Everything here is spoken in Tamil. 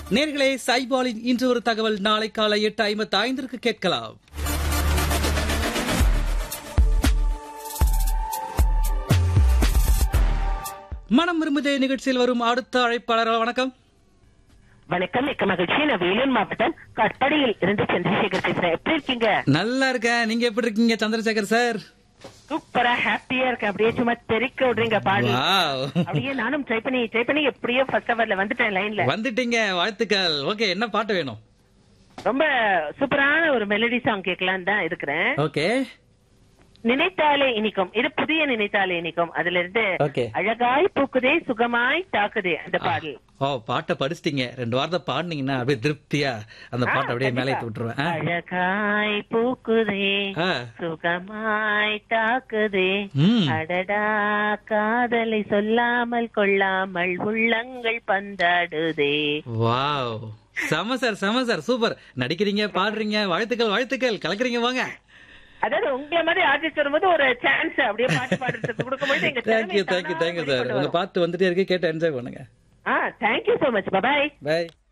நேர்களே சைபாலின் இன்று ஒரு தகவல் நாளை காலை எட்டு ஐம்பத்தி ஐந்திற்கு கேட்கலாம் மனம் விரும்புதே நிகழ்ச்சியில் வரும் அடுத்த அழைப்பாளர் வணக்கம் வணக்கம் மிக்க மகிழ்ச்சி நான் வேலூர் மாவட்டம் கட்படியில் இருந்து சந்திரசேகர் பேசுறேன் எப்படி இருக்கீங்க நல்லா இருக்கேன் நீங்க எப்படி இருக்கீங்க சந்திரசேகர் சார் சூப்பரா ஹாப்பியா இருக்கேன் அப்படியே சும்மா தெறிக்க விடுறீங்க பாடு Wow. அப்படியே நானும் ட்ரை பண்ணி ட்ரை பண்ணி எப்படியோ ஃபர்ஸ்ட் ஹவர்ல வந்துட்டேன் லைன்ல வந்துட்டீங்க வாழ்த்துக்கள் ஓகே என்ன பாட்டு வேணும் ரொம்ப சூப்பரான ஒரு மெலடி சாங் கேட்கலாம் தான் இருக்கிறேன் ஓகே நினைத்தாலே இனிக்கும் இது புதிய நினைத்தாலே இனிக்கும் அதுல இருந்து Okay. அழகாய் பூக்குதே சுகமாய் தாக்குதே அந்த பாடல் ஓ பாட்டை படிச்சிட்டீங்க ரெண்டு வாரத்தை பாடுனீங்கன்னா அப்படியே திருப்தியா அந்த பாட்டை அப்படியே மேலே ஏத்தி விட்டுருவேன் ஆ. அழகாய் பூக்குதே ஆ. சுகமாய் தாக்குதே ம். அடடா காதலை சொல்லாமல் கொள்ளாமல் உள்ளங்கள் பந்தாடுதே வாவ் செம சார் செம சார் சூப்பர் நடிக்கிறீங்க பாடுறீங்க வாழ்த்துக்கள் வாழ்த்துக்கள் கலக்குறீங்க வாங்க அதாவது உங்களை மாதிரி ஆர்டிஸ்ட் வரும்போது ஒரு சான்ஸ் அப்படியே பாட்டு பாடுறதுக்கு கொடுக்கும்போது எங்க தேங்க்யூ தேங்க்யூ தேங்க்யூ சார் உங்க பாட்டு வந்துட்டே இருக்கு கேட்டு என்ஜாய் பண்ணுங்க ஆ thank you so much bye by